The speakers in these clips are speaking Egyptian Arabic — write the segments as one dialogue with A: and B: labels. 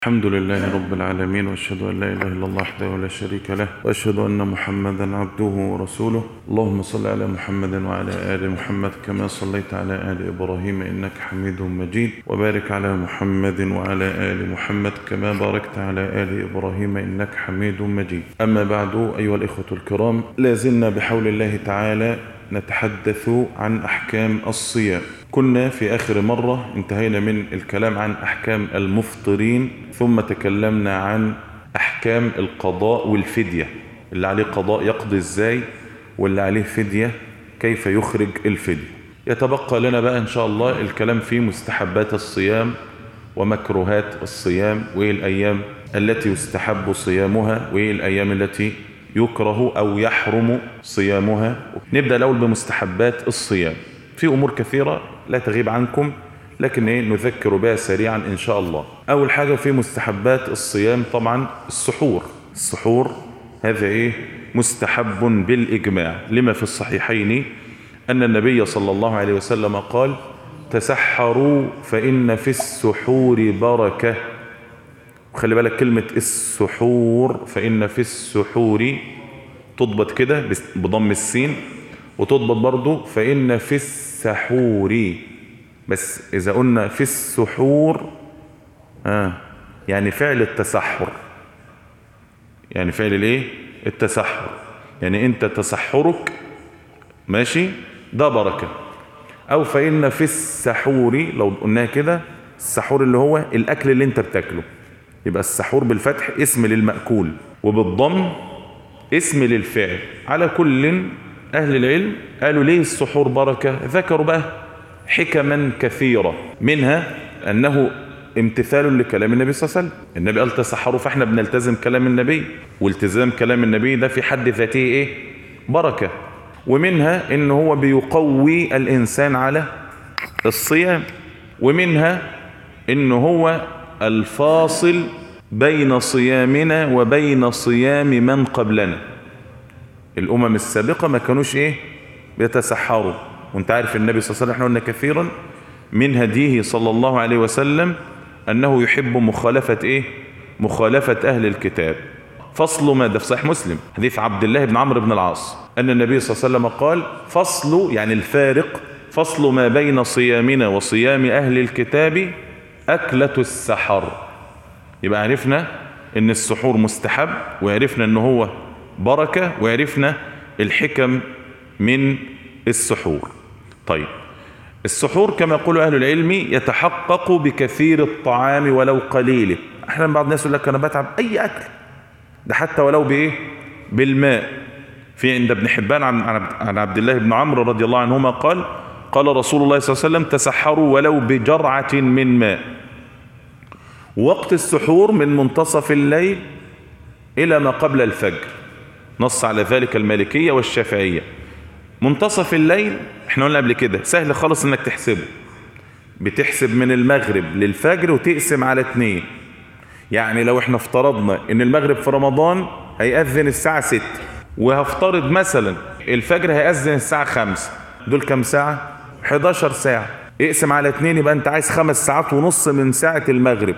A: الحمد لله رب العالمين واشهد ان لا اله الا الله وحده لا شريك له واشهد ان محمدا عبده ورسوله اللهم صل على محمد وعلى ال محمد كما صليت على ال ابراهيم انك حميد مجيد وبارك على محمد وعلى ال محمد كما باركت على ال ابراهيم انك حميد مجيد اما بعد ايها الاخوه الكرام لا زلنا بحول الله تعالى نتحدث عن احكام الصيام كنا في آخر مرة انتهينا من الكلام عن أحكام المفطرين ثم تكلمنا عن أحكام القضاء والفدية اللي عليه قضاء يقضي ازاي واللي عليه فدية كيف يخرج الفدية يتبقى لنا بقى إن شاء الله الكلام في مستحبات الصيام ومكروهات الصيام وإيه الأيام التي يستحب صيامها وإيه الأيام التي يكره أو يحرم صيامها نبدأ الأول بمستحبات الصيام في أمور كثيرة لا تغيب عنكم لكن إيه نذكر بها سريعا إن شاء الله أول حاجة في مستحبات الصيام طبعا السحور السحور هذا إيه مستحب بالإجماع لما في الصحيحين أن النبي صلى الله عليه وسلم قال تسحروا فإن في السحور بركة وخلي بالك كلمة السحور فإن في السحور تضبط كده بضم السين وتضبط برضو فإن في السحور بس إذا قلنا في السحور آه يعني فعل التسحر يعني فعل الايه التسحر يعني انت تسحرك ماشي ده بركة او فإن في السحور لو قلناها كده السحور اللي هو الاكل اللي انت بتاكله يبقى السحور بالفتح اسم للمأكول وبالضم اسم للفعل على كل أهل العلم قالوا ليه السحور بركة ذكروا بقى حكما كثيرة منها أنه امتثال لكلام النبي صلى الله عليه وسلم النبي قال تسحروا فاحنا بنلتزم كلام النبي والتزام كلام النبي ده في حد ذاته ايه بركة ومنها ان هو بيقوي الانسان على الصيام ومنها ان هو الفاصل بين صيامنا وبين صيام من قبلنا الامم السابقة ما كانوش ايه بيتسحروا وانت عارف النبي صلى الله عليه وسلم احنا قلنا كثيرا من هديه صلى الله عليه وسلم انه يحب مخالفة ايه مخالفة اهل الكتاب فصل ما ده في صحيح مسلم حديث عبد الله بن عمرو بن العاص ان النبي صلى الله عليه وسلم قال فصل يعني الفارق فصل ما بين صيامنا وصيام اهل الكتاب اكلة السحر يبقى عرفنا ان السحور مستحب وعرفنا ان هو بركة وعرفنا الحكم من السحور طيب السحور كما يقول أهل العلم يتحقق بكثير الطعام ولو قليله احيانا بعض الناس يقول لك انا بتعب اي اكل ده حتى ولو بايه بالماء في عند ابن حبان عن عن عبد الله بن عمرو رضي الله عنهما قال قال رسول الله صلى الله عليه وسلم تسحروا ولو بجرعة من ماء وقت السحور من منتصف الليل إلى ما قبل الفجر نص على ذلك المالكية والشافعية منتصف الليل احنا قلنا قبل كده سهل خالص انك تحسبه بتحسب من المغرب للفجر وتقسم على اتنين يعني لو احنا افترضنا ان المغرب في رمضان هيأذن الساعة ست وهفترض مثلا الفجر هيأذن الساعة خمسة دول كم ساعة 11 ساعة اقسم على اتنين يبقى انت عايز خمس ساعات ونص من ساعة المغرب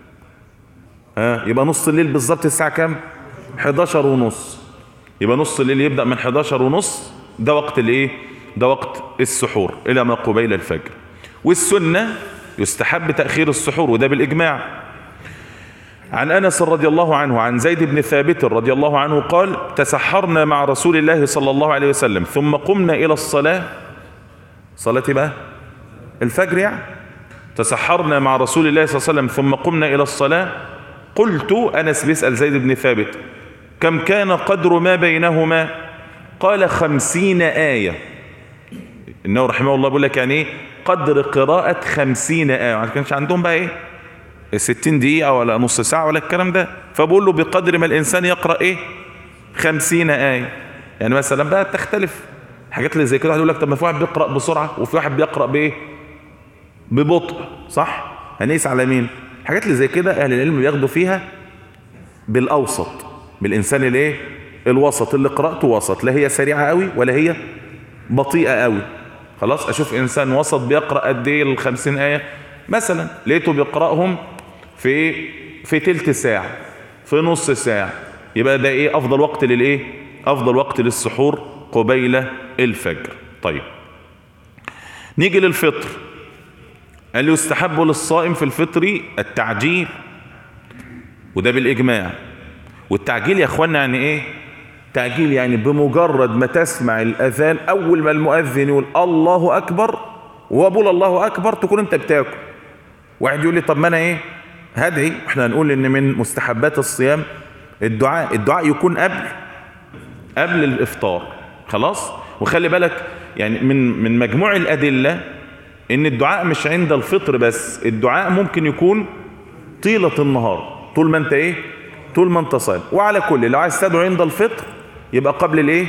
A: ها يبقى نص الليل بالظبط الساعة كام 11 ونص يبقى نص الليل يبدأ من 11 ونص ده وقت الايه ده وقت السحور الى ما قبيل الفجر والسنة يستحب تأخير السحور وده بالإجماع عن أنس رضي الله عنه عن زيد بن ثابت رضي الله عنه قال تسحرنا مع رسول الله صلى الله عليه وسلم ثم قمنا إلى الصلاة صلاة بقى الفجر يعني تسحرنا مع رسول الله صلى الله عليه وسلم ثم قمنا إلى الصلاة قلت أنس بيسأل زيد بن ثابت كم كان قدر ما بينهما قال خمسين آية إنه رحمه الله بيقول لك يعني إيه قدر قراءة خمسين آية ما كانش عندهم بقى إيه ستين دقيقة ولا نص ساعة ولا الكلام ده فبقول له بقدر ما الإنسان يقرأ إيه خمسين آية يعني مثلا بقى تختلف حاجات اللي زي كده واحد يقول لك طب ما في واحد بيقرأ بسرعة وفي واحد بيقرأ بإيه ببطء صح هنقيس على مين الحاجات اللي زي كده أهل العلم بياخدوا فيها بالأوسط بالإنسان الإيه الوسط اللي قرأته وسط لا هي سريعة قوي ولا هي بطيئة قوي خلاص اشوف انسان وسط بيقرأ قد ايه ال 50 آية مثلا لقيته بيقرأهم في في تلت ساعة في نص ساعة يبقى ده ايه افضل وقت للايه افضل وقت للسحور قبيل الفجر طيب نيجي للفطر قال يستحب للصائم في الفطر التعجيل وده بالاجماع والتعجيل يا اخوانا يعني ايه تعجيل يعني بمجرد ما تسمع الاذان اول ما المؤذن يقول الله اكبر وابول الله اكبر تكون انت بتاكل واحد يقول لي طب ما انا ايه هدعي احنا هنقول ان من مستحبات الصيام الدعاء الدعاء يكون قبل قبل الافطار خلاص وخلي بالك يعني من من مجموع الادله ان الدعاء مش عند الفطر بس الدعاء ممكن يكون طيله النهار طول ما انت ايه طول ما انت صايم وعلى كل لو عايز تدعو عند الفطر يبقى قبل الايه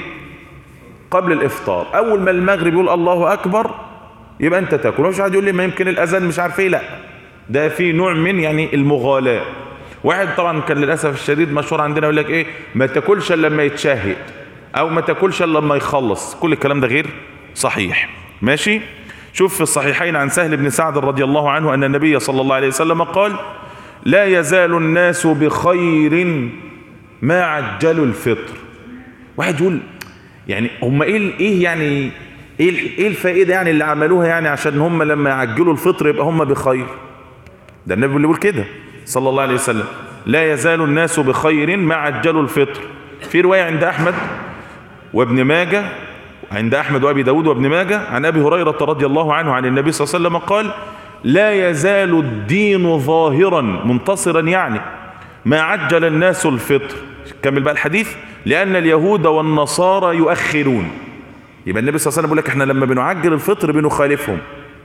A: قبل الافطار اول ما المغرب يقول الله اكبر يبقى انت تاكل مش واحد يقول لي ما يمكن الاذان مش عارف ايه لا ده في نوع من يعني المغالاه واحد طبعا كان للاسف الشديد مشهور عندنا يقول لك ايه ما تاكلش الا لما يتشاهد او ما تاكلش الا لما يخلص كل الكلام ده غير صحيح ماشي شوف في الصحيحين عن سهل بن سعد رضي الله عنه ان النبي صلى الله عليه وسلم قال لا يزال الناس بخير ما عجلوا الفطر واحد يقول يعني هم ايه ايه يعني ايه ايه الفائده يعني اللي عملوها يعني عشان هم لما يعجلوا الفطر يبقى هم بخير ده النبي اللي بيقول كده صلى الله عليه وسلم لا يزال الناس بخير ما عجلوا الفطر في روايه عند احمد وابن ماجه عند احمد وابي داود وابن ماجه عن ابي هريره رضي الله عنه عن النبي صلى الله عليه وسلم قال لا يزال الدين ظاهرا منتصرا يعني ما عجل الناس الفطر كمل بقى الحديث لأن اليهود والنصارى يؤخرون يبقى النبي صلى الله عليه وسلم بيقول لك احنا لما بنعجل الفطر بنخالفهم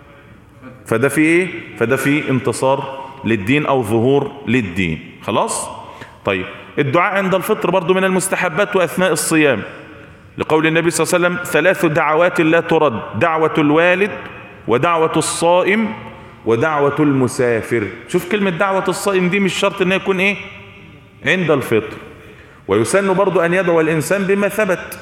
A: فده في ايه فده في انتصار للدين او ظهور للدين خلاص طيب الدعاء عند الفطر برضو من المستحبات واثناء الصيام لقول النبي صلى الله عليه وسلم ثلاث دعوات لا ترد دعوة الوالد ودعوة الصائم ودعوة المسافر شوف كلمة دعوة الصائم دي مش شرط انها يكون ايه عند الفطر ويسن برضو ان يدعو الانسان بما ثبت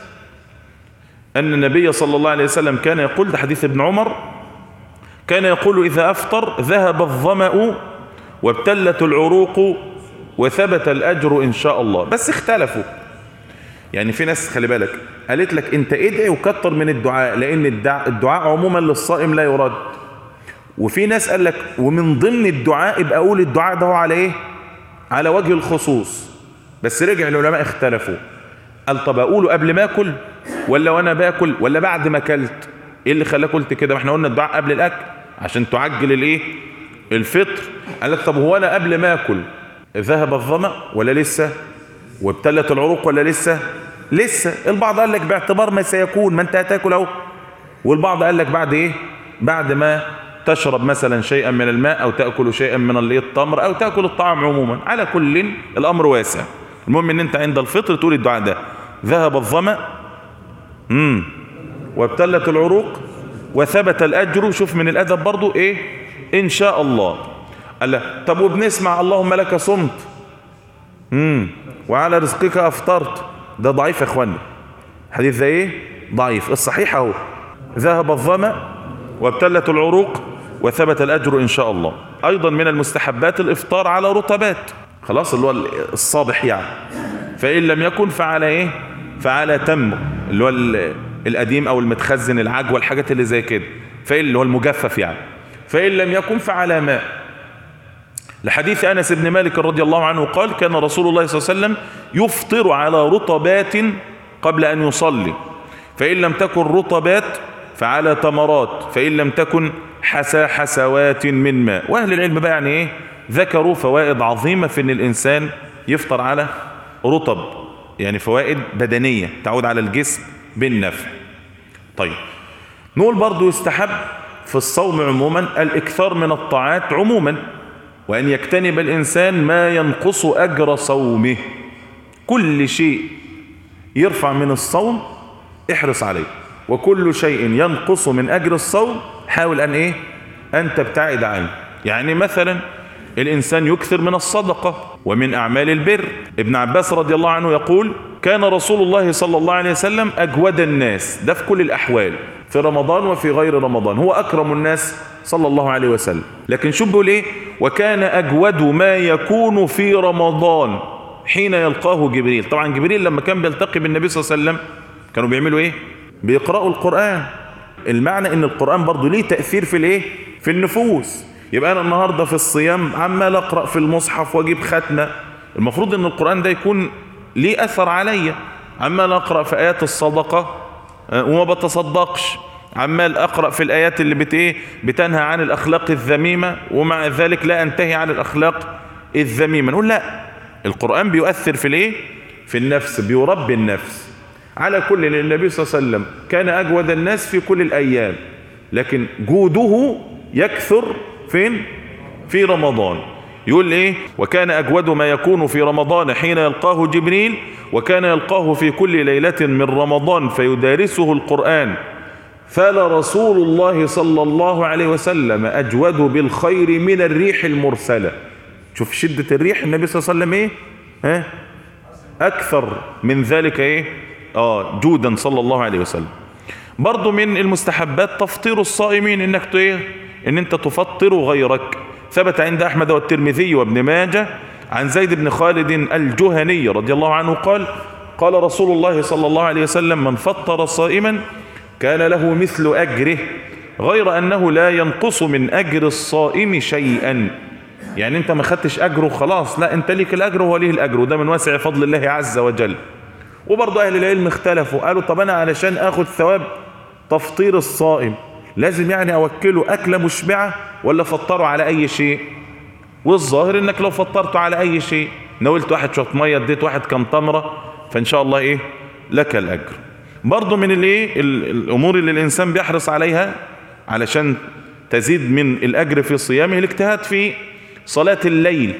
A: ان النبي صلى الله عليه وسلم كان يقول ده حديث ابن عمر كان يقول اذا افطر ذهب الظمأ وابتلت العروق وثبت الاجر ان شاء الله بس اختلفوا يعني في ناس خلي بالك قالت لك انت ادعي وكتر من الدعاء لان الدعاء عموما للصائم لا يرد وفي ناس قال لك ومن ضمن الدعاء يبقى اقول الدعاء ده على ايه على وجه الخصوص بس رجع العلماء اختلفوا قال طب اقوله قبل ما اكل ولا وانا باكل ولا بعد ما اكلت ايه اللي خلاك قلت كده ما احنا قلنا الدعاء قبل الاكل عشان تعجل الايه الفطر قال لك طب هو انا قبل ما اكل ذهب الظمأ ولا لسه وابتلت العروق ولا لسه لسه البعض قال لك باعتبار ما سيكون ما انت هتاكل اهو والبعض قال لك بعد ايه بعد ما تشرب مثلا شيئا من الماء او تاكل شيئا من التمر او تاكل الطعام عموما على كل الامر واسع المهم ان انت عند الفطر تقول الدعاء ده ذهب الظما امم وابتلت العروق وثبت الاجر شوف من الادب برضو ايه ان شاء الله قال طب وبنسمع اللهم لك صمت امم وعلى رزقك افطرت ده ضعيف يا اخوانا الحديث ده ايه ضعيف الصحيح اهو ذهب الظما وابتلت العروق وثبت الأجر إن شاء الله أيضا من المستحبات الإفطار على رطبات خلاص اللي هو الصابح يعني فإن لم يكن فعلى إيه فعلى تمر اللي هو القديم أو المتخزن العجوة الحاجات اللي زي كده فإن اللي هو المجفف يعني فإن لم يكن فعلى ماء لحديث أنس بن مالك رضي الله عنه قال كان رسول الله صلى الله عليه وسلم يفطر على رطبات قبل أن يصلي فإن لم تكن رطبات فعلى تمرات فإن لم تكن حسى حسوات من ماء وأهل العلم بقى يعني إيه ذكروا فوائد عظيمة في أن الإنسان يفطر على رطب يعني فوائد بدنية تعود على الجسم بالنفع طيب نقول برضو يستحب في الصوم عموما الإكثار من الطاعات عموما وأن يجتنب الإنسان ما ينقص أجر صومه كل شيء يرفع من الصوم احرص عليه وكل شيء ينقص من أجر الصوم حاول أن إيه أن تبتعد عنه يعني مثلا الإنسان يكثر من الصدقة ومن أعمال البر ابن عباس رضي الله عنه يقول كان رسول الله صلى الله عليه وسلم أجود الناس ده في كل الأحوال في رمضان وفي غير رمضان هو أكرم الناس صلى الله عليه وسلم لكن شوف بيقول إيه وكان أجود ما يكون في رمضان حين يلقاه جبريل طبعا جبريل لما كان بيلتقي بالنبي صلى الله عليه وسلم كانوا بيعملوا إيه بيقرأوا القرآن المعنى ان القرآن برضو ليه تأثير في الايه في النفوس يبقى انا النهاردة في الصيام عمال اقرأ في المصحف واجيب ختمة المفروض ان القرآن ده يكون ليه اثر عليا عمال اقرأ في ايات الصدقة وما بتصدقش عمال اقرأ في الايات اللي بت ايه بتنهى عن الاخلاق الذميمة ومع ذلك لا انتهي عن الاخلاق الذميمة نقول لا القرآن بيؤثر في الايه في النفس بيربي النفس على كل النبي صلى الله عليه وسلم كان أجود الناس في كل الأيام لكن جوده يكثر فين في رمضان يقول ايه وكان أجود ما يكون في رمضان حين يلقاه جبريل وكان يلقاه في كل ليلة من رمضان فيدارسه القرآن فلرسول الله صلى الله عليه وسلم أجود بالخير من الريح المرسلة شوف شدة الريح النبي صلى الله عليه وسلم ايه ها أكثر من ذلك ايه اه جودا صلى الله عليه وسلم برضو من المستحبات تفطير الصائمين انك ايه ان انت تفطر غيرك ثبت عند احمد والترمذي وابن ماجه عن زيد بن خالد الجهني رضي الله عنه قال قال رسول الله صلى الله عليه وسلم من فطر صائما كان له مثل اجره غير انه لا ينقص من اجر الصائم شيئا يعني انت ما خدتش اجره خلاص لا انت ليك الاجر وهو ليه الاجر وده من واسع فضل الله عز وجل وبرضه اهل العلم اختلفوا قالوا طب انا علشان اخد ثواب تفطير الصائم لازم يعني اوكله اكله مشبعه ولا فطره على اي شيء والظاهر انك لو فطرته على اي شيء نولت واحد شويه ميه اديت واحد كام تمره فان شاء الله ايه لك الاجر برضه من الايه الامور اللي الانسان بيحرص عليها علشان تزيد من الاجر في صيامه الاجتهاد في صلاه الليل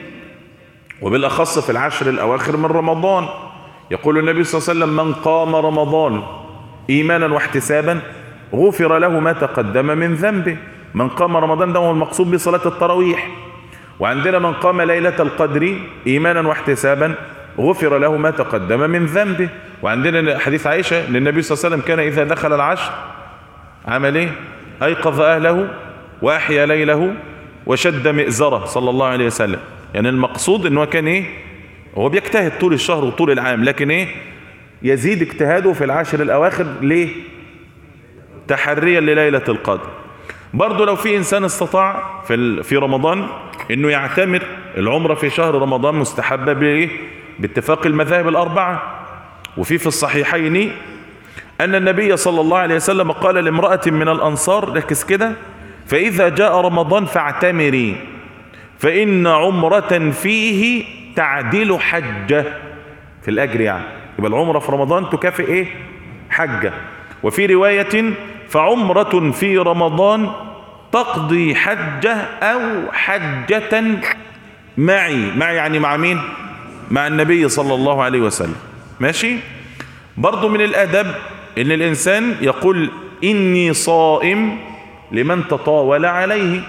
A: وبالاخص في العشر الاواخر من رمضان يقول النبي صلى الله عليه وسلم من قام رمضان ايمانا واحتسابا غفر له ما تقدم من ذنبه من قام رمضان ده هو المقصود بصلاة التراويح وعندنا من قام ليلة القدر ايمانا واحتسابا غفر له ما تقدم من ذنبه وعندنا حديث عائشة للنبي صلى الله عليه وسلم كان اذا دخل العشر عمل ايه ايقظ اهله واحيا ليله وشد مئزره صلى الله عليه وسلم يعني المقصود ان هو كان ايه هو بيجتهد طول الشهر وطول العام لكن ايه يزيد اجتهاده في العشر الاواخر ليه تحريا لليلة القدر برضه لو في انسان استطاع في في رمضان انه يعتمر العمرة في شهر رمضان مستحبة بايه باتفاق المذاهب الاربعة وفي في الصحيحين ان النبي صلى الله عليه وسلم قال لامرأة من الانصار ركز كده فاذا جاء رمضان فاعتمري فان عمرة فيه تعدل حجة في الأجر يعني يبقى العمرة في رمضان تكافئ إيه حجة وفي رواية فعمرة في رمضان تقضي حجة أو حجة معي معي يعني مع مين مع النبي صلى الله عليه وسلم ماشي برضو من الأدب إن الإنسان يقول إني صائم لمن تطاول عليه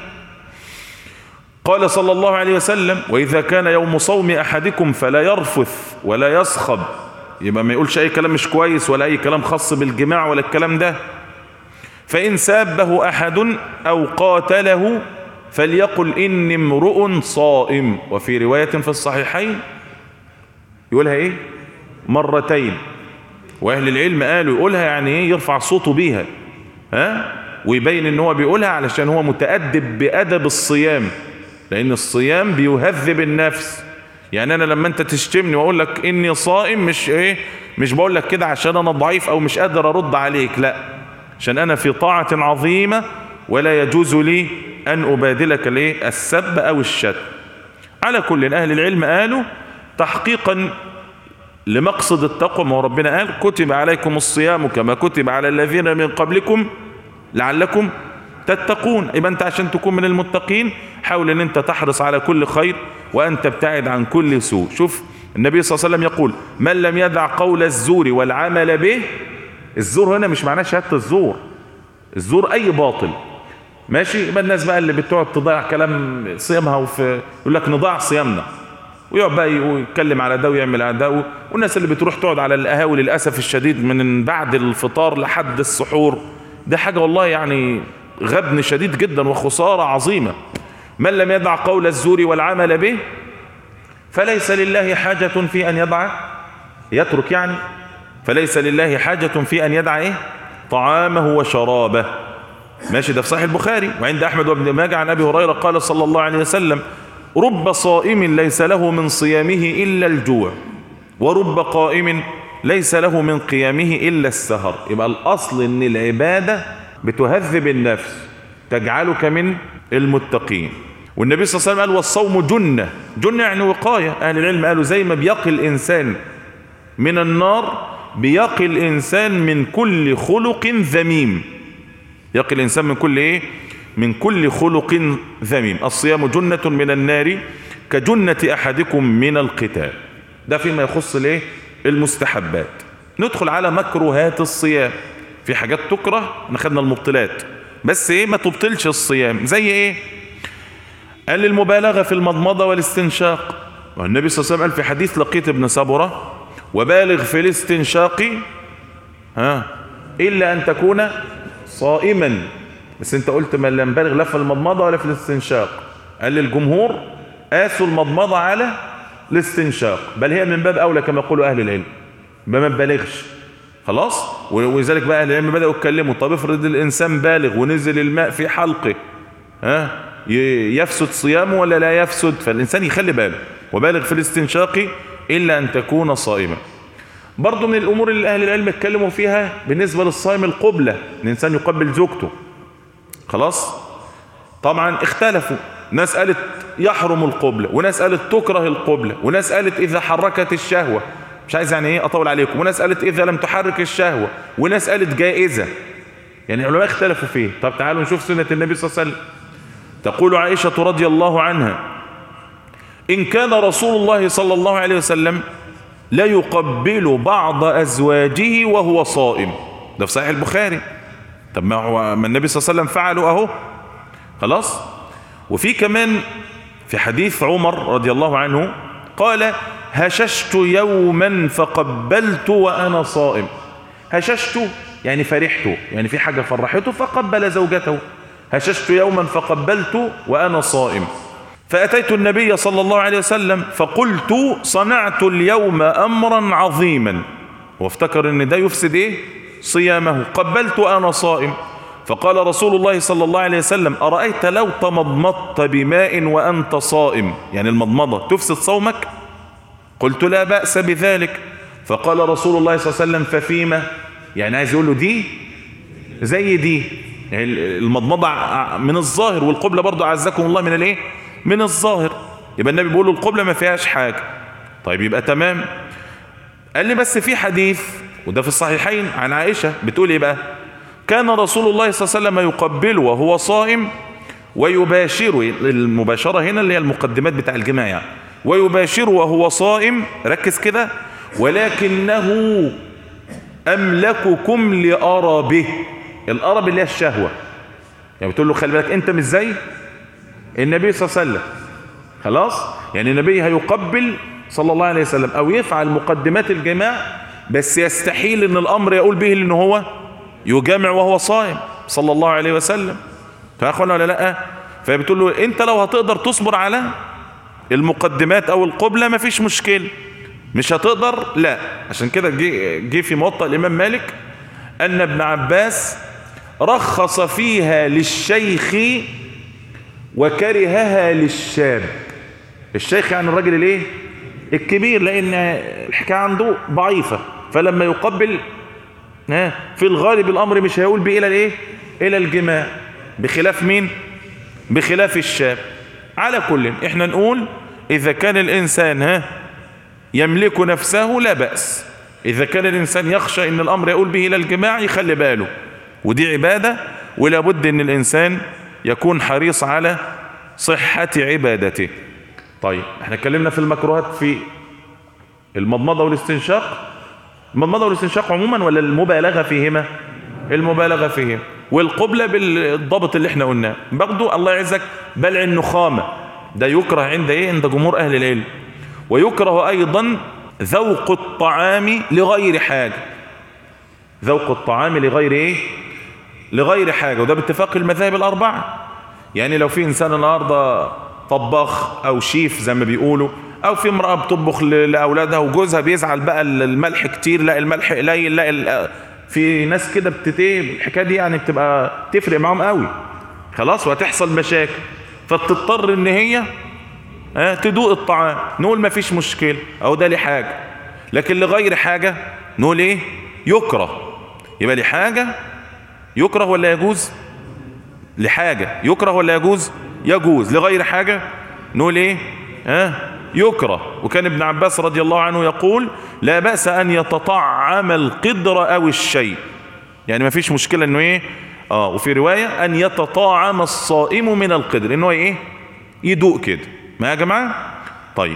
A: قال صلى الله عليه وسلم وإذا كان يوم صوم أحدكم فلا يرفث ولا يصخب يبقى ما يقولش أي كلام مش كويس ولا أي كلام خاص بالجماع ولا الكلام ده فإن سابه أحد أو قاتله فليقل إني امرؤ صائم وفي رواية في الصحيحين يقولها إيه مرتين وأهل العلم قالوا يقولها يعني إيه يرفع صوته بيها ها ويبين إن هو بيقولها علشان هو متأدب بأدب الصيام لأن الصيام بيهذب النفس يعني أنا لما أنت تشتمني وأقول لك إني صائم مش إيه مش بقول لك كده عشان أنا ضعيف أو مش قادر أرد عليك لا عشان أنا في طاعة عظيمة ولا يجوز لي أن أبادلك الايه السب أو الشتم على كل أهل العلم قالوا تحقيقا لمقصد التقوى ما ربنا قال كتب عليكم الصيام كما كتب على الذين من قبلكم لعلكم تتقون يبقى انت عشان تكون من المتقين حاول ان انت تحرص على كل خير وان تبتعد عن كل سوء شوف النبي صلى الله عليه وسلم يقول من لم يدع قول الزور والعمل به الزور هنا مش معناه شهاده الزور الزور اي باطل ماشي يبقى الناس بقى اللي بتقعد تضيع كلام صيامها وفي يقول لك نضيع صيامنا ويقعد بقى يتكلم على ده ويعمل على ده والناس اللي بتروح تقعد على القهاوي للاسف الشديد من بعد الفطار لحد السحور ده حاجة والله يعني غبن شديد جدا وخسارة عظيمة من لم يدع قول الزور والعمل به فليس لله حاجة في أن يدع يترك يعني فليس لله حاجة في أن يدع إيه طعامه وشرابه ماشي ده في صحيح البخاري وعند أحمد وابن ماجه عن أبي هريرة قال صلى الله عليه وسلم رب صائم ليس له من صيامه إلا الجوع ورب قائم ليس له من قيامه إلا السهر يبقى الأصل أن العبادة بتهذب النفس تجعلك من المتقين والنبي صلى الله عليه وسلم قال والصوم جنة جنة يعني وقاية أهل العلم قالوا زي ما بيقي الإنسان من النار بيقي الإنسان من كل خلق ذميم يقي الإنسان من كل إيه من كل خلق ذميم الصيام جنة من النار كجنة أحدكم من القتال ده فيما يخص الايه المستحبات ندخل على مكروهات الصيام في حاجات تكره نخدنا المبطلات بس ايه ما تبطلش الصيام زي ايه قال المبالغة في المضمضة والاستنشاق والنبي صلى الله عليه وسلم قال في حديث لقيت ابن سبرة وبالغ في الاستنشاق ها إلا أن تكون صائما بس انت قلت ما لم بالغ لا في المضمضة ولا في الاستنشاق قال للجمهور قاسوا المضمضة على الاستنشاق بل هي من باب أولى كما يقول أهل العلم ما بلغش خلاص ولذلك بقى أهل العلم بدأوا يتكلموا طب افرض الإنسان بالغ ونزل الماء في حلقه ها يفسد صيامه ولا لا يفسد فالإنسان يخلي باله وبالغ في الاستنشاق إلا أن تكون صائما برضو من الأمور اللي أهل العلم اتكلموا فيها بالنسبة للصائم القبلة الإنسان يقبل زوجته خلاص طبعا اختلفوا ناس قالت يحرم القبلة وناس قالت تكره القبلة وناس قالت إذا حركت الشهوة مش عايز يعني ايه أطول عليكم وناس قالت إذا لم تحرك الشهوة وناس قالت جائزة يعني العلماء اختلفوا فيه طب تعالوا نشوف سنة النبي صلى الله عليه وسلم تقول عائشة رضي الله عنها إن كان رسول الله صلى الله عليه وسلم لا يقبل بعض أزواجه وهو صائم ده في صحيح البخاري طب ما هو ما النبي صلى الله عليه وسلم فعله أهو خلاص وفي كمان في حديث عمر رضي الله عنه قال هششت يوما فقبلت وأنا صائم هششت يعني فرحت يعني في حاجة فرحته فقبل زوجته هششت يوما فقبلت وأنا صائم فأتيت النبي صلى الله عليه وسلم فقلت صنعت اليوم أمرا عظيما وافتكر ان ده يفسد ايه صيامه قبلت وأنا صائم فقال رسول الله صلى الله عليه وسلم أرأيت لو تمضمضت بماء وأنت صائم يعني المضمضة تفسد صومك قلت لا بأس بذلك فقال رسول الله صلى الله عليه وسلم ففيما يعني عايز يقول له دي زي دي يعني المضمضة من الظاهر والقبلة برضو أعزكم الله من الايه من الظاهر يبقى النبي بيقول له القبلة ما فيهاش حاجة طيب يبقى تمام قال لي بس في حديث وده في الصحيحين عن عائشة بتقول ايه بقى كان رسول الله صلى الله عليه وسلم يقبل وهو صائم ويباشر المباشرة هنا اللي هي المقدمات بتاع الجماع يعني ويباشر وهو صائم ركز كده ولكنه أملككم لأربه الأرب اللي هي الشهوة يعني بتقول له خلي بالك أنت مش زي النبي صلى الله عليه وسلم خلاص يعني النبي هيقبل صلى الله عليه وسلم أو يفعل مقدمات الجماع بس يستحيل ان الأمر يقول به لأنه هو يجامع وهو صائم صلى الله عليه وسلم فأخوانا ولا لا فبتقول له انت لو هتقدر تصبر على المقدمات او القبلة ما فيش مشكلة مش هتقدر لا عشان كده جه في موطأ الامام مالك ان ابن عباس رخص فيها للشيخ وكرهها للشاب الشيخ يعني الراجل الايه الكبير لان الحكايه عنده ضعيفه فلما يقبل في الغالب الامر مش هيقول به الى الايه الى الجماع بخلاف مين بخلاف الشاب على كل احنا نقول اذا كان الانسان ها يملك نفسه لا بأس اذا كان الانسان يخشى ان الامر يقول به الى الجماع يخلي باله ودي عبادة ولا بد ان الانسان يكون حريص على صحة عبادته طيب احنا اتكلمنا في المكروهات في المضمضة والاستنشاق المضمضة والاستنشاق عموما ولا المبالغة فيهما المبالغة فيهما والقبلة بالضبط اللي احنا قلناه برضو الله يعزك بلع النخامة ده يكره عند ايه عند جمهور اهل العلم ويكره ايضا ذوق الطعام لغير حاجة ذوق الطعام لغير ايه لغير حاجة وده باتفاق المذاهب الأربعة يعني لو في إنسان النهاردة طباخ أو شيف زي ما بيقولوا أو في امرأة بتطبخ ل- لأولادها وجوزها بيزعل بقى الملح كتير لا الملح قليل لا ال- في ناس كده بتتيه الحكاية دي يعني بتبقى تفرق معاهم قوي خلاص وهتحصل مشاكل فبتضطر ان هي ها تدوق الطعام نقول ما فيش مشكلة او ده لحاجة لكن لغير حاجة نقول ايه يكره يبقى لحاجة يكره ولا يجوز لحاجة يكره ولا يجوز يجوز لغير حاجة نقول ايه ها يكره وكان ابن عباس رضي الله عنه يقول لا بأس ان يتطعم القدر او الشيء يعني ما فيش مشكلة انه ايه اه وفي رواية ان يتطاعم الصائم من القدر انه ايه يدوق كده ما يا جماعة طيب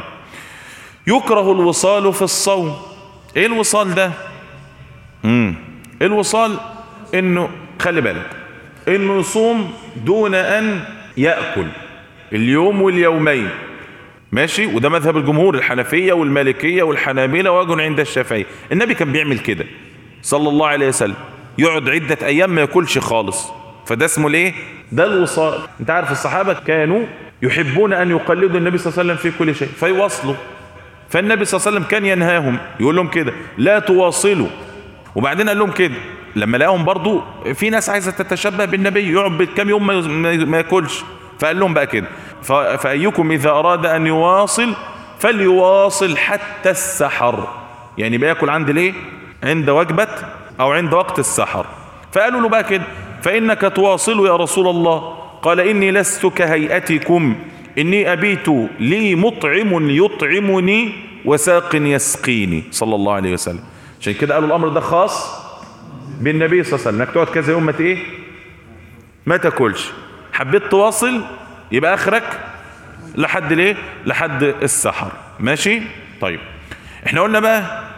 A: يكره الوصال في الصوم ايه الوصال ده امم الوصال انه خلي بالك انه يصوم دون ان يأكل اليوم واليومين ماشي وده مذهب الجمهور الحنفية والمالكية والحنابلة وجن عند الشافعية النبي كان بيعمل كده صلى الله عليه وسلم يقعد عدة ايام ما ياكلش خالص فده اسمه ليه ده الوصال انت عارف الصحابة كانوا يحبون ان يقلدوا النبي صلى الله عليه وسلم في كل شيء فيواصلوا فالنبي صلى الله عليه وسلم كان ينهاهم يقول لهم كده لا تواصلوا وبعدين قال لهم كده لما لقاهم برضو في ناس عايزة تتشبه بالنبي يقعد كام يوم ما- ما ما ياكلش فقال لهم بقى كده ف- فأيكم إذا أراد أن يواصل فليواصل حتى السحر يعني بياكل عند ليه عند وجبة أو عند وقت السحر فقالوا له بقى كده فإنك تواصل يا رسول الله قال إني لست كهيئتكم إني أبيت لي مطعم يطعمني وساق يسقيني صلى الله عليه وسلم عشان كده قالوا الأمر ده خاص بالنبي صلى الله عليه وسلم انك تقعد كذا يوم ما ت- ايه ما تاكلش حبيت تواصل يبقى اخرك لحد ليه لحد السحر ماشي طيب احنا قلنا بقى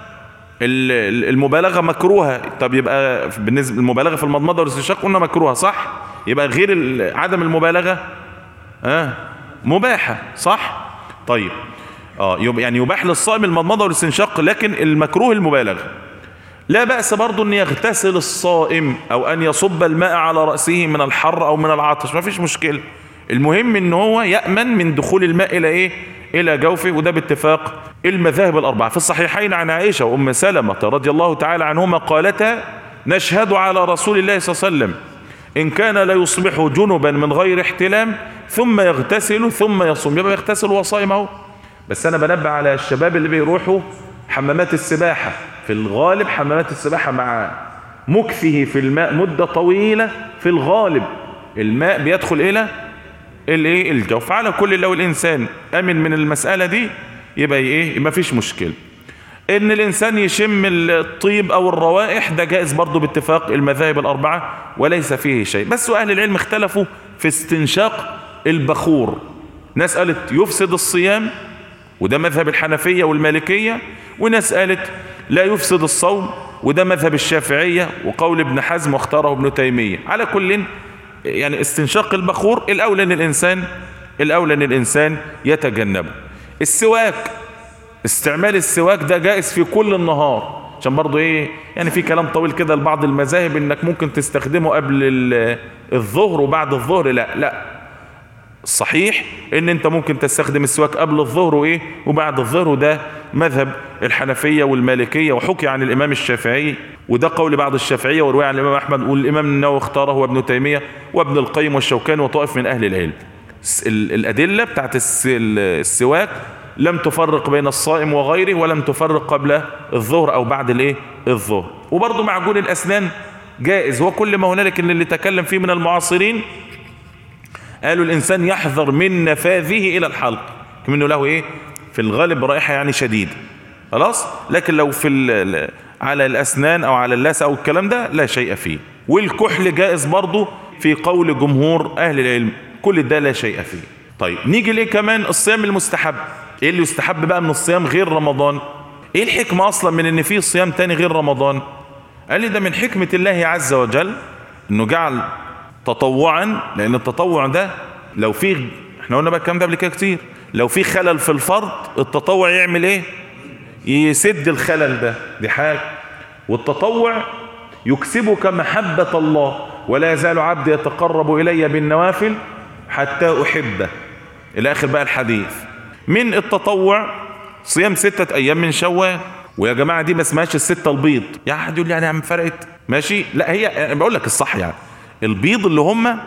A: ال- ال- المبالغه مكروهه طب يبقى بالنسبه للمبالغه في المضمضه والاستنشاق قلنا مكروهه صح يبقى غير ال- عدم المبالغه اه مباحه صح طيب اه يبقى يعني يباح للصائم المضمضه والاستنشاق لكن المكروه المبالغه لا بأس برضو أن يغتسل الصائم أو أن يصب الماء على رأسه من الحر أو من العطش ما فيش مشكلة المهم أن هو يأمن من دخول الماء إلى إيه إلى جوفه وده باتفاق المذاهب الأربعة في الصحيحين عن عائشة وأم سلمة رضي الله تعالى عنهما قالتا نشهد على رسول الله صلى الله عليه وسلم إن كان لا يصبح جنبا من غير احتلام ثم يغتسل ثم يصوم يبقى يغتسل وهو صائم اهو بس أنا بنبه على الشباب اللي بيروحوا حمامات السباحة في الغالب حمامات السباحة مع مكثه في الماء مدة طويلة في الغالب الماء بيدخل إلى الايه الجوف على كل لو الإنسان أمن من المسألة دي يبقى إيه ما فيش مشكلة ان الانسان يشم الطيب او الروائح ده جائز برضه باتفاق المذاهب الاربعه وليس فيه شيء بس اهل العلم اختلفوا في استنشاق البخور ناس قالت يفسد الصيام وده مذهب الحنفيه والمالكيه وناس قالت لا يفسد الصوم وده مذهب الشافعيه وقول ابن حزم واختاره ابن تيميه على كل يعني استنشاق البخور الاولى ان الانسان الاولى ان الانسان يتجنبه السواك استعمال السواك ده جائز في كل النهار عشان برضو ايه يعني في كلام طويل كده لبعض المذاهب انك ممكن تستخدمه قبل ال- الظهر وبعد الظهر لا لا الصحيح ان انت ممكن تستخدم السواك قبل الظهر وايه وبعد الظهر وده مذهب الحنفية والمالكية وحكي عن الامام الشافعي وده قول بعض الشافعية وروي عن الامام احمد والامام النووي اختاره وابن تيمية وابن القيم والشوكاني وطائف من اهل العلم الس- ال- الادلة بتاعت الس- ال- السواك لم تفرق بين الصائم وغيره ولم تفرق قبل الظهر او بعد الايه الظهر وبرضه معجون الاسنان جائز وكل ما هنالك ان اللي تكلم فيه من المعاصرين قالوا الانسان يحذر من نفاذه الى الحلق كمنه له ايه في الغالب رائحه يعني شديد خلاص لكن لو في ال- على الاسنان او على اللثه او الكلام ده لا شيء فيه والكحل جائز برضه في قول جمهور اهل العلم كل ده لا شيء فيه طيب نيجي ليه كمان الصيام المستحب ايه اللي يستحب بقى من الصيام غير رمضان ايه الحكمه اصلا من ان في صيام تاني غير رمضان قال لي ده من حكمه الله عز وجل انه جعل تطوعا لان التطوع ده لو في احنا قلنا بقى الكلام ده قبل كده كتير لو في خلل في الفرض التطوع يعمل ايه يسد الخلل ده دي حاجه والتطوع يكسبك محبه الله ولا يزال عبدي يتقرب إلي بالنوافل حتى أحبه إلى آخر بقى الحديث من التطوع صيام ستة أيام من شوال ويا جماعة دي ما اسمهاش الستة البيض يا حد يقول لي يعني يا عم فرقت ماشي لا هي أنا بقول لك الصح يعني البيض اللي هم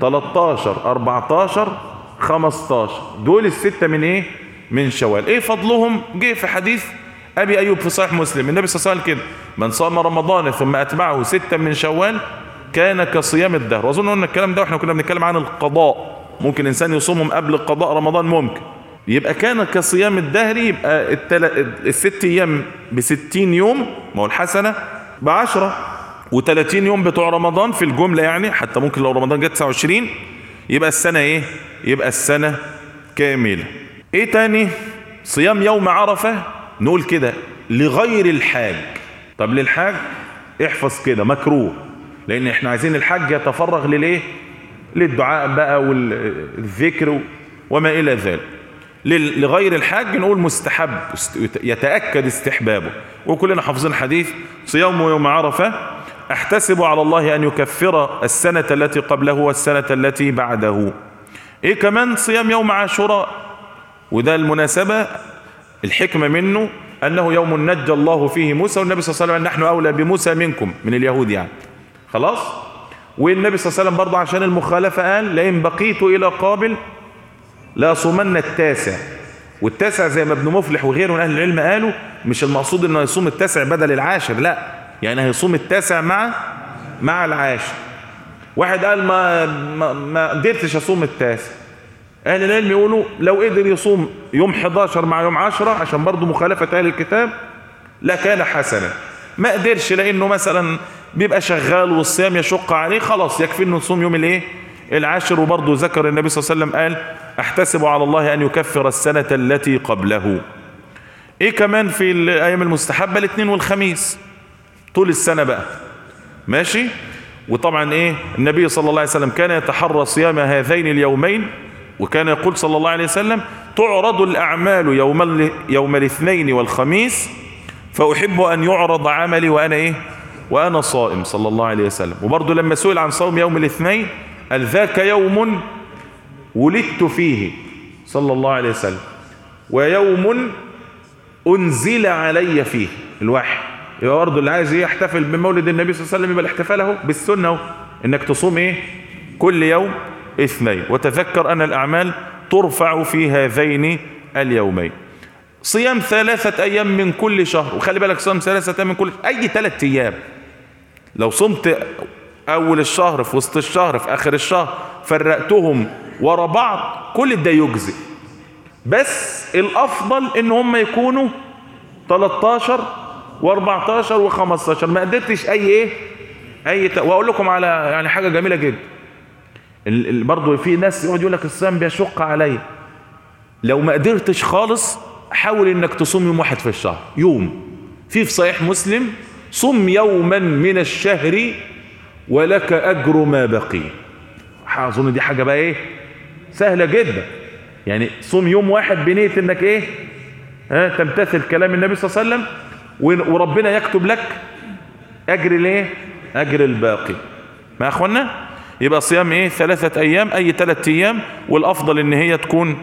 A: 13 14 15 دول الستة من ايه من شوال ايه فضلهم جه في حديث ابي ايوب في صحيح مسلم النبي صلى الله عليه وسلم كده من صام رمضان ثم اتبعه ستة من شوال كان كصيام الدهر واظن ان الكلام ده واحنا كنا بنتكلم عن القضاء ممكن انسان يصومهم قبل قضاء رمضان ممكن يبقى كان كصيام الدهر يبقى التل... الست ايام بستين يوم ما هو الحسنه بعشرة و30 يوم بتوع رمضان في الجمله يعني حتى ممكن لو رمضان جه 29 يبقى السنه ايه يبقى السنه كامله ايه تاني صيام يوم عرفه نقول كده لغير الحاج طب للحاج احفظ كده مكروه لان احنا عايزين الحاج يتفرغ للايه للدعاء بقى والذكر وما الى ذلك لغير الحاج نقول مستحب يتأكد استحبابه وكلنا حافظين حديث صيام يوم عرفة احتسب على الله ان يكفر السنة التي قبله والسنة التي بعده ايه كمان صيام يوم عاشوراء وده المناسبة الحكمة منه انه يوم نجى الله فيه موسى والنبي صلى الله عليه وسلم نحن اولى بموسى منكم من اليهود يعني خلاص والنبي صلى الله عليه وسلم برضه عشان المخالفة قال لئن بقيت الى قابل لا صومن التاسع والتاسع زي ما ابن مفلح وغيره من اهل العلم قالوا مش المقصود انه يصوم التاسع بدل العاشر لا يعني هيصوم التاسع مع مع العاشر واحد قال ما ما, ما قدرتش اصوم التاسع اهل العلم يقولوا لو قدر يصوم يوم 11 مع يوم 10 عشان برضه مخالفه اهل الكتاب لا كان حسنا ما قدرش لانه مثلا بيبقى شغال والصيام يشق عليه خلاص يكفي انه يصوم يوم الايه العاشر وبرضه ذكر النبي صلى الله عليه وسلم قال احتسب على الله ان يكفر السنة التي قبله ايه كمان في الايام المستحبة الاثنين والخميس طول السنة بقى ماشي وطبعا ايه النبي صلى الله عليه وسلم كان يتحرى صيام هذين اليومين وكان يقول صلى الله عليه وسلم تعرض الاعمال يوم يوم الاثنين والخميس فاحب ان يعرض عملي وانا ايه وانا صائم صلى الله عليه وسلم وبرضه لما سئل عن صوم يوم الاثنين قال ذاك يوم ولدت فيه صلى الله عليه وسلم ويوم أنزل علي فيه الوحي يبقى برضه اللي عايز يحتفل بمولد النبي صلى الله عليه وسلم يبقى الاحتفال اهو بالسنه اهو انك تصوم ايه كل يوم اثنين وتذكر ان الاعمال ترفع في هذين اليومين صيام ثلاثة ايام من كل شهر وخلي بالك صيام ثلاثة ايام من كل اي ثلاثة ايام لو صمت اول الشهر في وسط الشهر في اخر الشهر فرقتهم ورا بعض كل ده يجزي بس الافضل ان هم يكونوا 13 و14 و15 ما قدرتش اي ايه اي ت... واقول لكم على يعني حاجه جميله جدا ال... برضه في ناس يقعد يقول لك الصيام بيشق عليا لو ما قدرتش خالص حاول انك تصوم يوم واحد في الشهر يوم في في صحيح مسلم صم يوما من الشهر ولك اجر ما بقي اظن دي حاجه بقى ايه سهله جدا يعني صوم يوم واحد بنيه انك ايه ها تمتثل كلام النبي صلى الله عليه وسلم وربنا يكتب لك اجر الايه اجر الباقي ما اخوانا يبقى صيام ايه ثلاثة ايام اي ثلاثة ايام والافضل ان هي تكون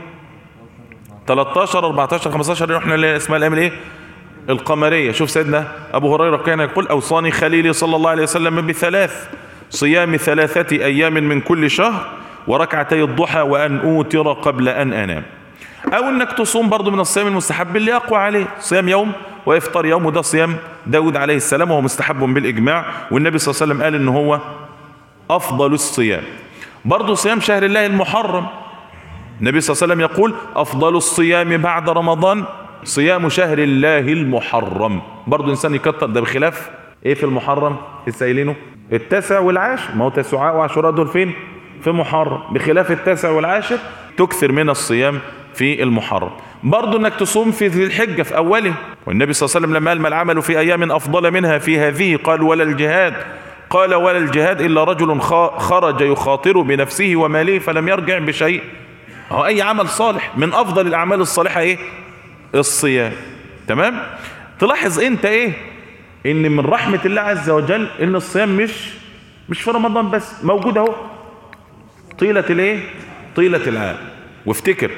A: 13 14 15 احنا اللي اسمها الايام الايه القمرية شوف سيدنا ابو هريرة كان يقول اوصاني خليلي صلى الله عليه وسلم بثلاث صيام ثلاثة ايام من كل شهر وركعتي الضحى وان اوتر قبل ان انام او انك تصوم برضو من الصيام المستحب اللي يقوى عليه صيام يوم وافطار يوم وده صيام داود عليه السلام وهو مستحب بالاجماع والنبي صلى الله عليه وسلم قال ان هو افضل الصيام برضو صيام شهر الله المحرم النبي صلى الله عليه وسلم يقول افضل الصيام بعد رمضان صيام شهر الله المحرم برضو انسان يكتر ده بخلاف ايه في المحرم السائلينه التاسع والعاشر ما هو تسعاء وعاشوراء دول فين في محرم بخلاف التاسع والعاشر تكثر من الصيام في المحرم برضو انك تصوم في ذي الحجة في اوله والنبي صلى الله عليه وسلم لما قال ما العمل في ايام افضل منها في هذه قال ولا الجهاد قال ولا الجهاد الا رجل خرج يخاطر بنفسه وماله فلم يرجع بشيء هو اي عمل صالح من افضل الاعمال الصالحة ايه الصيام تمام تلاحظ انت ايه ان من رحمة الله عز وجل ان الصيام مش مش في رمضان بس موجود اهو طيلة الايه طيلة العام وافتكر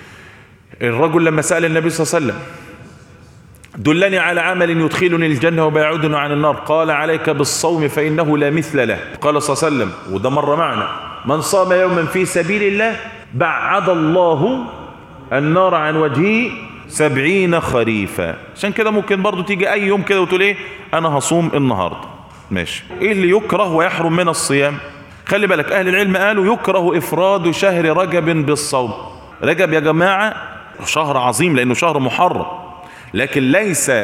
A: الرجل لما سأل النبي صلى الله عليه وسلم دلني على عمل يدخلني الجنة وبيعودني عن النار قال عليك بالصوم فإنه لا مثل له قال صلى الله عليه وسلم وده مر معنا من صام يوما في سبيل الله بعد الله النار عن وجهه سبعين خريفا عشان كده ممكن برضو تيجي أي يوم كده وتقول إيه أنا هصوم النهاردة ماشي إيه اللي يكره ويحرم من الصيام خلي بالك أهل العلم قالوا يكره إفراد شهر رجب بالصوم رجب يا جماعة شهر عظيم لأنه شهر محرم لكن ليس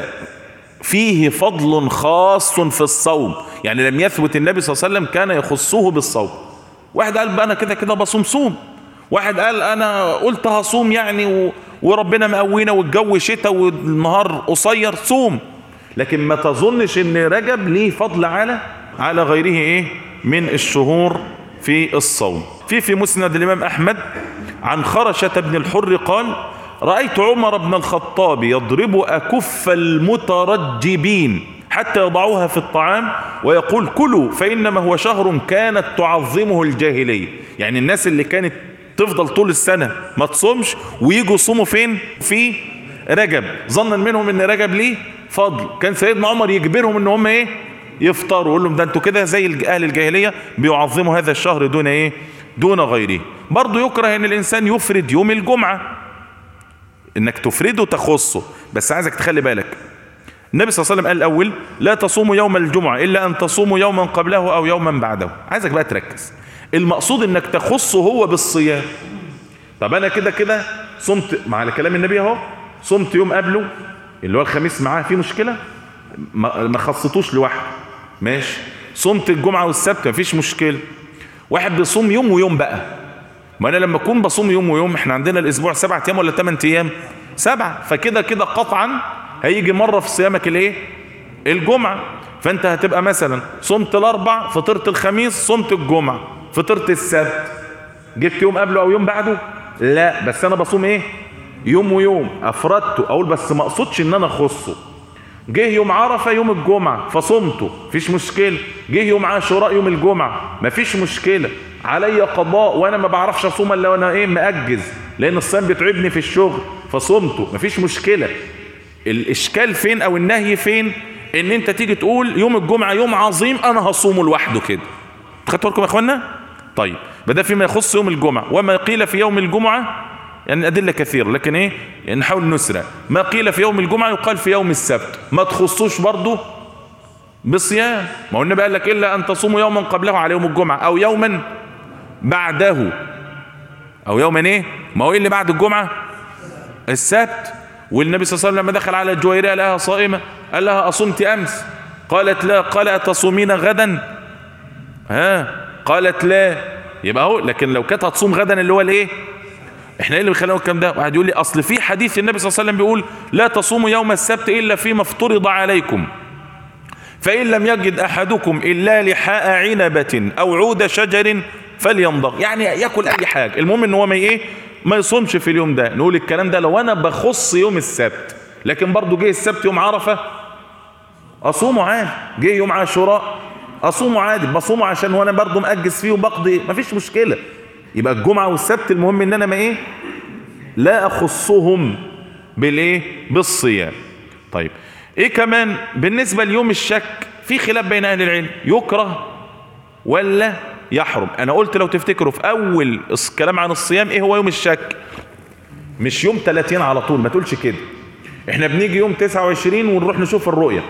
A: فيه فضل خاص في الصوم يعني لم يثبت النبي صلى الله عليه وسلم كان يخصه بالصوم واحد قال بقى انا كده كده بصوم صوم واحد قال انا قلت هصوم يعني و... وربنا مقوينا والجو شتاء والنهار قصير صوم لكن ما تظنش ان رجب ليه فضل على على غيره ايه من الشهور في الصوم في في مسند الامام احمد عن خرشة بن الحر قال رأيت عمر بن الخطاب يضرب أكف المترجبين حتى يضعوها في الطعام ويقول كلوا فإنما هو شهر كانت تعظمه الجاهلية يعني الناس اللي كانت تفضل طول السنة ما تصومش ويجوا يصوموا فين في رجب ظنا منهم ان رجب ليه فضل كان سيدنا عمر يجبرهم ان هم ايه يفطروا يقول لهم ده انتوا كده زي اهل الجاهلية بيعظموا هذا الشهر دون ايه دون غيره برضو يكره ان الانسان يفرد يوم الجمعة انك تفرده تخصه بس عايزك تخلي بالك النبي صلى الله عليه وسلم قال الاول لا تصوموا يوم الجمعة الا ان تصوموا يوما قبله او يوما بعده عايزك بقى تركز المقصود انك تخصه هو بالصيام طب انا كده كده صمت مع كلام النبي اهو صمت يوم قبله اللي هو الخميس معاه في مشكلة ما خصتوش لوحده ماشي صمت الجمعة والسبت مفيش مشكلة واحد بيصوم يوم ويوم بقى ما انا لما اكون بصوم يوم ويوم احنا عندنا الاسبوع سبعة ايام ولا ثمان ايام سبعة فكده كده قطعا هيجي مرة في صيامك الايه الجمعة فانت هتبقى مثلا صمت الاربع فطرت الخميس صمت الجمعة فطرت السبت جبت يوم قبله او يوم بعده لا بس انا بصوم ايه يوم ويوم افردته اقول بس ما اقصدش ان انا اخصه جه يوم عرفة يوم الجمعة فصمته مفيش مشكلة جه يوم عاشوراء يوم الجمعة مفيش مشكلة علي قضاء وانا ما بعرفش اصوم الا وانا ايه مأجز لان الصيام بيتعبني في الشغل فصمته مفيش مشكلة الاشكال فين او النهي فين ان انت تيجي تقول يوم الجمعة يوم عظيم انا هصومه لوحده كده خدتوا بالكم يا اخوانا طيب بدأ فيما يخص يوم الجمعة وما قيل في يوم الجمعة يعني أدلة كثيرة لكن إيه يعني نحاول نسرع ما قيل في يوم الجمعة يقال في يوم السبت ما تخصوش برضه بصيام ما هو النبي قال لك إلا أن تصوموا يوما قبله على يوم الجمعة أو يوما بعده أو يوما إيه ما هو إيه اللي بعد الجمعة السبت والنبي صلى الله عليه وسلم لما دخل على الجويرية لها صائمة قال لها أصمت أمس قالت لا قال أتصومين غدا ها قالت لا يبقى اهو لكن لو كانت هتصوم غدا اللي هو الايه احنا ايه اللي بيخلينا الكلام ده واحد يقول لي اصل في حديث النبي صلى الله عليه وسلم بيقول لا تصوموا يوم السبت الا فيما افترض عليكم فان لم يجد احدكم الا لحاء عنبه او عود شجر فلينضغ يعني ياكل اي حاجه المهم ان هو ما ايه ما يصومش في اليوم ده نقول الكلام ده لو انا بخص يوم السبت لكن برضه جه السبت يوم عرفه اصومه عادي جه يوم عاشوراء اصومه عادي بصومه عشان وانا برضه مأجز فيه وبقضي مفيش مشكله يبقى الجمعه والسبت المهم ان انا ما ايه لا اخصهم بالايه بالصيام طيب ايه كمان بالنسبه ليوم الشك في خلاف بين اهل العلم يكره ولا يحرم انا قلت لو تفتكروا في اول الكلام عن الصيام ايه هو يوم الشك مش يوم 30 على طول ما تقولش كده احنا بنيجي يوم 29 ونروح نشوف الرؤيه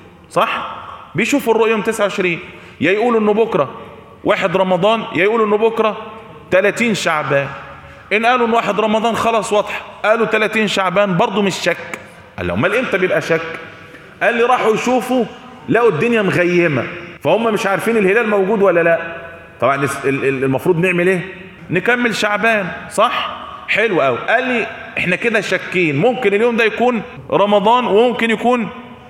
A: صح بيشوفوا الرؤية يوم 29 يا يقولوا انه بكرة واحد رمضان يا يقولوا انه بكرة 30 شعبان ان قالوا ان واحد رمضان خلاص واضح قالوا 30 شعبان برضه مش شك قال لهم امال امتى بيبقى شك قال لي راحوا يشوفوا لقوا الدنيا مغيمة فهم مش عارفين الهلال موجود ولا لا طبعا المفروض نعمل ايه نكمل شعبان صح حلو قوي قال لي احنا كده شاكين ممكن اليوم ده يكون رمضان وممكن يكون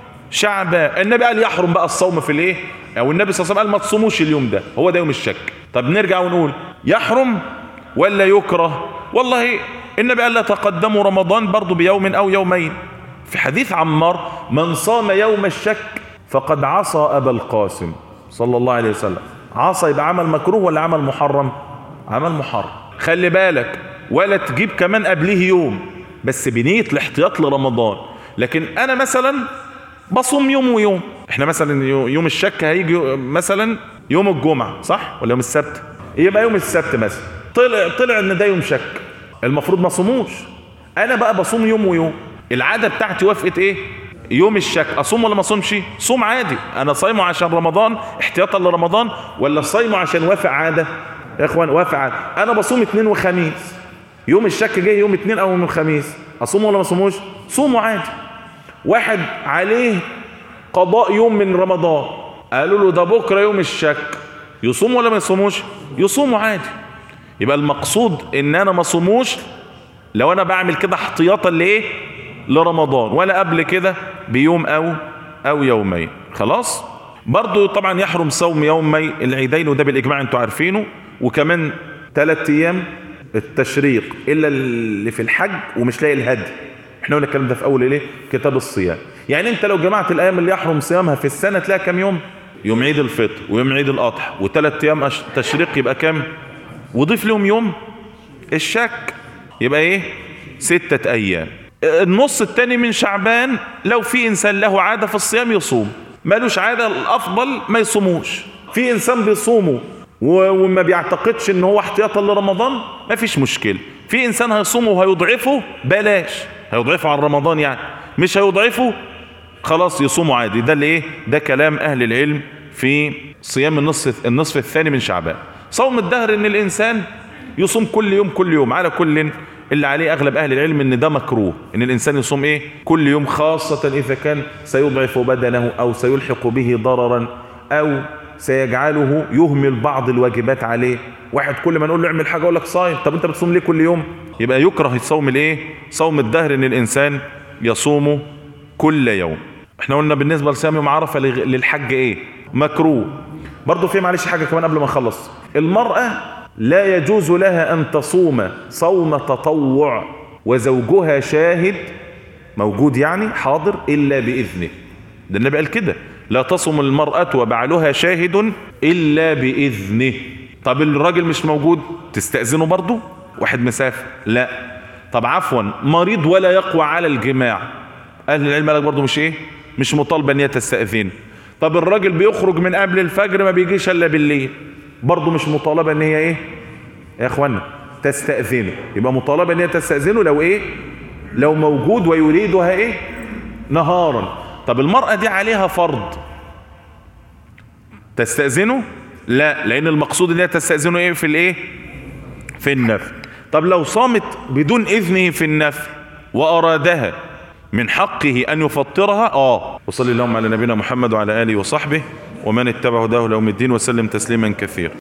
A: شعبان النبي قال يحرم بقى الصوم في الايه او النبي صلى الله عليه وسلم قال ما تصوموش اليوم ده هو ده يوم الشك طب نرجع ونقول يحرم ولا يكره والله النبي قال لا تقدموا رمضان برضو بيوم او يومين في حديث عمار من صام يوم الشك فقد عصى ابا القاسم صلى الله عليه وسلم
B: عصى يبقى عمل مكروه ولا عمل محرم عمل محرم خلي بالك ولا تجيب كمان قبله يوم بس بنية الاحتياط لرمضان لكن انا مثلا بصوم يوم ويوم احنا مثلا يوم الشك هيجي مثلا يوم الجمعة صح ولا يوم السبت يبقى يوم السبت مثلا طلع طلع ان ده يوم شك المفروض ما صوموش انا بقى بصوم يوم ويوم العاده بتاعتي وافقت ايه يوم الشك اصوم ولا ما اصومش صوم عادي انا صايمه عشان رمضان احتياطا لرمضان ولا صايمه عشان وافق عاده يا اخوان وافق عاده انا بصوم اثنين وخميس يوم الشك جاي يوم اثنين او يوم الخميس اصوم ولا ما اصوموش صوموا عادي واحد عليه قضاء يوم من رمضان قالوا له ده بكره يوم الشك يصوم ولا ما يصوموش يصوموا عادي يبقى المقصود ان انا ما صوموش لو انا بعمل كده احتياطا لايه لرمضان ولا قبل كده بيوم او او يومين خلاص برضو طبعا يحرم صوم يومي العيدين وده بالاجماع انتوا عارفينه وكمان ثلاث ايام التشريق الا اللي في الحج ومش لاقي الهدي احنا قلنا الكلام ده في اول ايه كتاب الصيام يعني انت لو جمعت الايام اللي يحرم صيامها في السنه تلاقي كام يوم يوم عيد الفطر ويوم عيد الاضحى وثلاث ايام تشريق يبقى كام وضيف لهم يوم الشك يبقى ايه ستة ايام النص التاني من شعبان لو في انسان له عادة في الصيام يصوم مالوش عادة الافضل ما يصوموش في انسان بيصومه وما بيعتقدش ان هو احتياطا لرمضان ما فيش مشكلة في انسان هيصومه وهيضعفه بلاش هيضعفه عن رمضان يعني مش هيضعفه خلاص يصوموا عادي ده اللي ايه ده كلام اهل العلم في صيام النصف النصف الثاني من شعبان صوم الدهر ان الانسان يصوم كل يوم كل يوم على كل اللي عليه اغلب اهل العلم ان ده مكروه ان الانسان يصوم ايه كل يوم خاصة اذا كان سيضعف بدنه او سيلحق به ضررا او سيجعله يهمل بعض الواجبات عليه واحد كل ما نقول له اعمل حاجة يقول لك صايم طب انت بتصوم ليه كل يوم يبقى يكره الصوم الايه صوم الدهر ان الانسان يصوم كل يوم احنا قلنا بالنسبة لصيام يوم عرفة للحج ايه مكروه برضه في معلش حاجة كمان قبل ما نخلص المرأة لا يجوز لها أن تصوم صوم تطوع وزوجها شاهد موجود يعني حاضر إلا بإذنه ده النبي قال كده لا تصوم المرأة وبعلها شاهد إلا بإذنه طب الراجل مش موجود تستأذنه برضه واحد مسافر لا طب عفوا مريض ولا يقوى على الجماع أهل العلم قالك برضه مش إيه مش مطالبة أن يتستأذن طب الراجل بيخرج من قبل الفجر ما بيجيش إلا بالليل برضه مش مطالبة ان هي ايه يا اخوانا تستأذنه يبقى مطالبة ان هي تستأذنه لو ايه لو موجود ويريدها ايه نهارا طب المرأة دي عليها فرض تستأذنه لا لان المقصود ان هي تستأذنه ايه في الايه في النفل طب لو صامت بدون اذنه في النفل وارادها من حقه ان يفطرها اه وصلي اللهم على نبينا محمد وعلى اله وصحبه ومن اتبع هداه ليوم الدين وسلم تسليما كثيرا